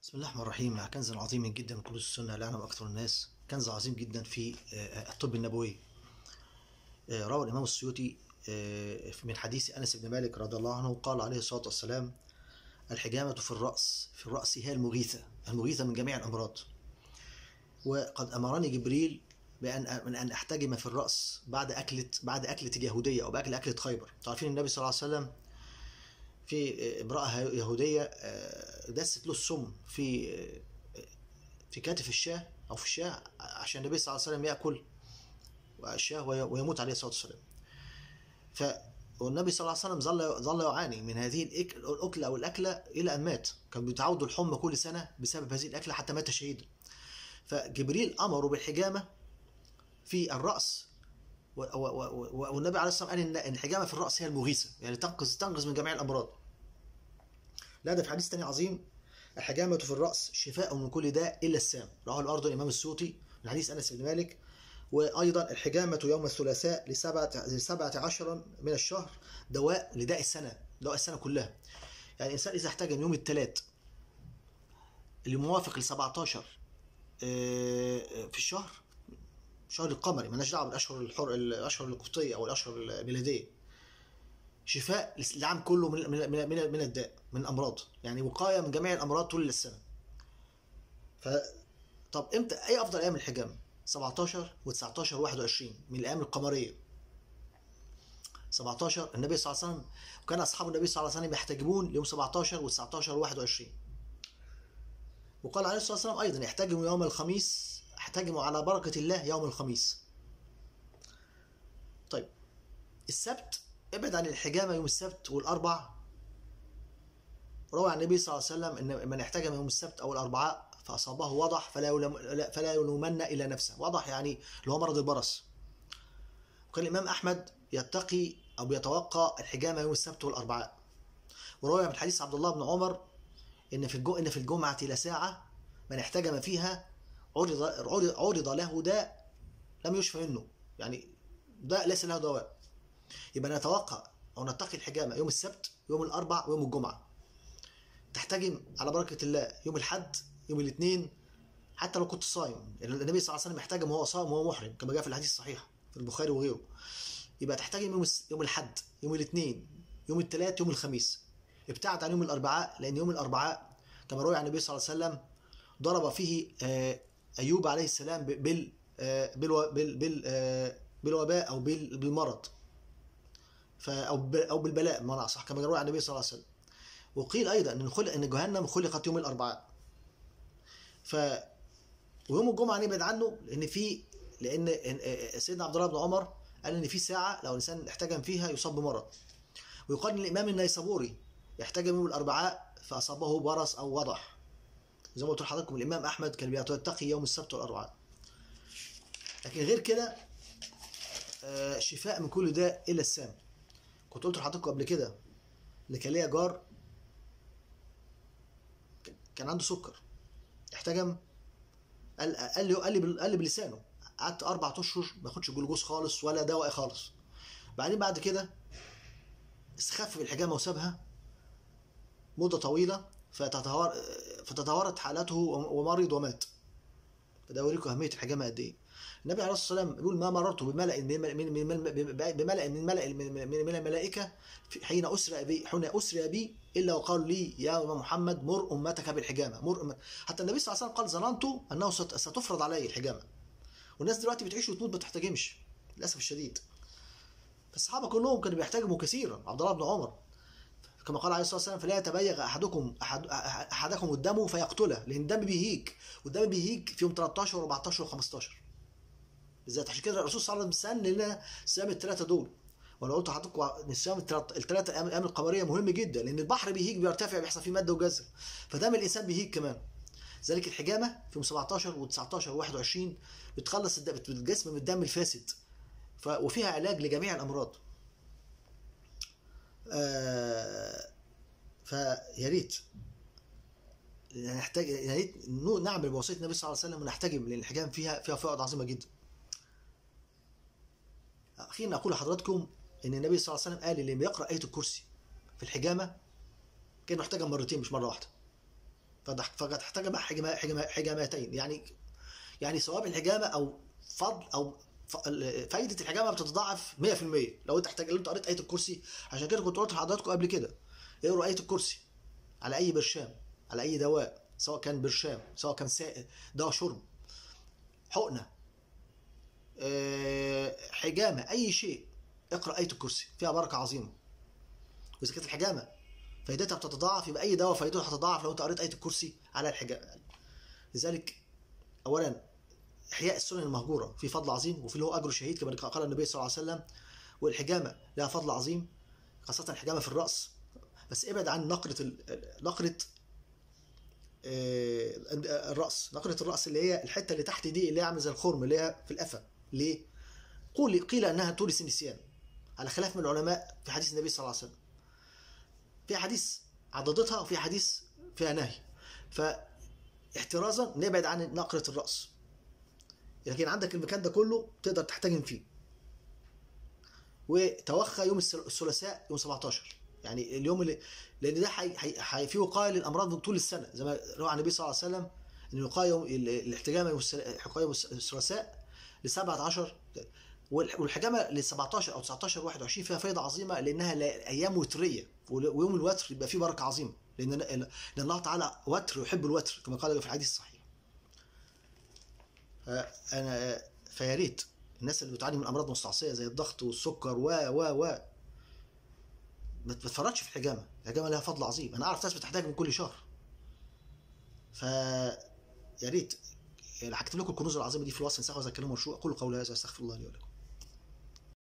بسم الله الرحمن الرحيم كنز عظيم جدا من كنوز السنة لا يعلم أكثر الناس كنز عظيم جدا في آه، الطب النبوي آه، روى الإمام السيوطي آه، من حديث أنس بن مالك رضي الله عنه قال عليه الصلاة والسلام الحجامة في الرأس في الرأس هي المغيثة المغيثة من جميع الأمراض وقد أمرني جبريل بأن من أن أحتجم في الرأس بعد أكلة بعد أكلة اليهودية أو بأكل أكلة خيبر تعرفين النبي صلى الله عليه وسلم في امرأة يهودية آه، دست له السم في آه، في كتف الشاة أو في الشاة عشان النبي صلى الله عليه وسلم يأكل الشاة وي- ويموت عليه الصلاة والسلام ف والنبي صلى الله عليه وسلم ظل ظل يعاني من هذه الأك- الأكلة أو الأكلة إلى أن مات كان بيتعود الحمى كل سنة بسبب هذه الأكلة حتى مات شهيدا فجبريل أمره بالحجامة في الرأس و- و- و- و- والنبي عليه الصلاة والسلام قال إن الحجامة في الرأس هي المغيثة يعني تنقذ تنقذ من جميع الأمراض لا ده في حديث تاني عظيم الحجامة في الرأس شفاء من كل داء إلا السام رواه الأرض الإمام السوطي من حديث أنس بن مالك وأيضا الحجامة يوم الثلاثاء لسبعة, لسبعة عشر من الشهر دواء لداء السنة دواء السنة كلها يعني الإنسان إذا احتجم يوم الثلاث اللي موافق ل 17 آه، في الشهر شهر القمري مالناش دعوه بالاشهر الحر الاشهر القبطيه او الاشهر الميلاديه شفاء للعام كله من من من من, من الداء من الامراض يعني وقايه من جميع الامراض طول السنه ف طب امتى ايه افضل ايام الحجام 17 و19 و21 من الايام القمريه 17 النبي صلى الله عليه وسلم وكان اصحاب النبي صلى الله عليه وسلم يحتجبون يوم 17 و19 و21 وقال عليه الصلاه والسلام ايضا يحتجموا يوم الخميس احتجموا على بركه الله يوم الخميس طيب السبت ابعد عن الحجامه يوم السبت والاربع روى عن النبي صلى الله عليه وسلم ان من احتجم يوم السبت او الاربعاء فاصابه وضح فلا يلوم لا- فلا يلومن الا نفسه وضح يعني اللي هو مرض البرص وكان الامام احمد يتقي او بيتوقع الحجامه يوم السبت والاربعاء وروى من حديث عبد الله بن عمر ان في الجو ان في الجمعه لساعه من احتجم فيها عرض عرض, عرض له داء لم يشفى منه يعني داء ليس له دواء يبقى نتوقع او نتقي الحجامه يوم السبت يوم الاربع ويوم الجمعه تحتجم على بركه الله يوم الاحد يوم الاثنين حتى لو كنت صايم النبي صلى الله عليه وسلم احتجم وهو صائم وهو محرم كما جاء في الحديث الصحيح في البخاري وغيره يبقى تحتجم يوم الس- يوم الاحد يوم الاثنين يوم الثلاث يوم الخميس ابتعد عن يوم الاربعاء لان يوم الاربعاء كما روي عن النبي صلى الله عليه وسلم ضرب فيه آه، ايوب عليه السلام ب- بال آه، بالو- بال بال آه، بالوباء او بال- بالمرض ف او ب- او بالبلاء بمعنى اصح كما روى عن النبي صلى الله عليه وسلم وقيل ايضا ان خلق ان جهنم خلقت يوم الاربعاء ف ويوم الجمعه نبعد عنه لان في لان إن- سيدنا عبد الله بن عمر قال ان في ساعه لو الانسان احتجم فيها يصاب بمرض ويقال ان الامام النيسابوري يحتجم يوم الاربعاء فاصابه برص او وضح زي ما قلت لحضراتكم الامام احمد كان بيتقي يوم السبت والاربعاء لكن غير كده آه، شفاء من كل داء الا السام كنت قلت لحضراتكم قبل كده ان كان ليا جار كان عنده سكر احتجم قال قال لي قال لي بال- قال لي بلسانه قعدت اربع اشهر ما اخدش جلوكوز خالص ولا دواء خالص بعدين بعد كده استخف بالحجامه وسابها مده طويله فتتهور فتدهورت حالته ومرض ومات فده يوريكم اهميه الحجامه قد ايه النبي عليه الصلاه والسلام بيقول ما مررت بملأ من من من من بملأ من ملأ من من من الملائكه في- حين اسرى بي حين اسرى بي الا وقالوا لي يا محمد مر امتك بالحجامه مر أم... حتى النبي صلى الله عليه وسلم قال ظننت انه ست- ستفرض علي الحجامه والناس دلوقتي بتعيش وتموت ما تحتجمش للاسف الشديد فالصحابه كلهم كانوا بيحتجموا كثيرا عبد الله بن عمر كما قال عليه الصلاه والسلام فلا يتبيغ احدكم أحد احدكم الدم فيقتله لان الدم بيهيج والدم بيهيج في يوم 13 و14 و15 بالذات عشان كده الرسول صلى الله عليه وسلم سن لنا صيام الثلاثه دول وانا قلت لحضراتكم ان الصيام الثلاثه ايام الأيام القمريه مهم جدا لان البحر بيهيج بيرتفع بيحصل فيه ماده وجزر فدم الانسان بيهيج كمان ذلك الحجامه في يوم 17 و19 و21 بتخلص الد- الجسم من الدم الفاسد ف... وفيها علاج لجميع الامراض آه... فيا ريت نحتاج يا ريت نو- نعمل بوصيه النبي صلى الله عليه وسلم ونحتجم لان الحجام فيها فيها فوائد عظيمه جدا. اخيرا اقول لحضراتكم ان النبي صلى الله عليه وسلم قال اللي يقرا ايه الكرسي في الحجامه كان محتاجها مرتين مش مره واحده. فقد احتجم حجما حجما حجامتين يعني يعني ثواب الحجامه او فضل او ف- ال- فايده الحجامه بتتضاعف 100% لو انت احتاج لو انت قريت ايه الكرسي عشان كده كنت قلت لحضراتكم قبل كده اقروا ايه الكرسي على اي برشام على اي دواء سواء كان برشام سواء كان سائل دواء شرب حقنه آه، حجامه اي شيء اقرا ايه الكرسي فيها بركه عظيمه واذا كانت الحجامه فائدتها بتتضاعف يبقى اي دواء فائدته هتتضاعف لو انت قريت ايه الكرسي على الحجامه لذلك اولا احياء السنن المهجوره في فضل عظيم وفي له اجر شهيد كما قال النبي صلى الله عليه وسلم والحجامه لها فضل عظيم خاصه الحجامه في الراس بس ابعد عن نقره ال- نقره آه، الراس نقره الراس اللي هي الحته اللي تحت دي اللي هي عامله زي الخرم اللي هي في القفا ليه قول قيل انها تورث النسيان على خلاف من العلماء في حديث النبي صلى الله عليه وسلم في حديث عضدتها وفي حديث فيها نهي فاحترازا نبعد عن نقره الراس لكن عندك المكان ده كله تقدر تحتجم فيه وتوخى يوم الثل- الثلاثاء يوم 17 يعني اليوم اللي لان ده حي... حي... حي... فيه وقايه للامراض طول السنه زي ما روى عن النبي صلى الله عليه وسلم ان الوقايه يوم ال- الاحتجامه يوم السل- الوقايه يوم الثلاثاء ل 17 وال- والحجامه ل 17 او 19 21 فيها فائده عظيمه لانها لا- ايام وتريه ول- ويوم الوتر يبقى فيه بركه عظيمه لان لان الله تعالى وتر يحب الوتر كما قال في الحديث الصحيح انا فيا ريت الناس اللي بتعاني من امراض مستعصيه زي الضغط والسكر و و و ما تتفرجش في الحجامه الحجامه لها فضل عظيم انا اعرف ناس بتحتاج من كل شهر ف يا ريت يعني هكتب لكم الكنوز العظيمه دي في الوصف نسخه وذكرهم مشروع اقول قولي هذا استغفر الله لي ولكم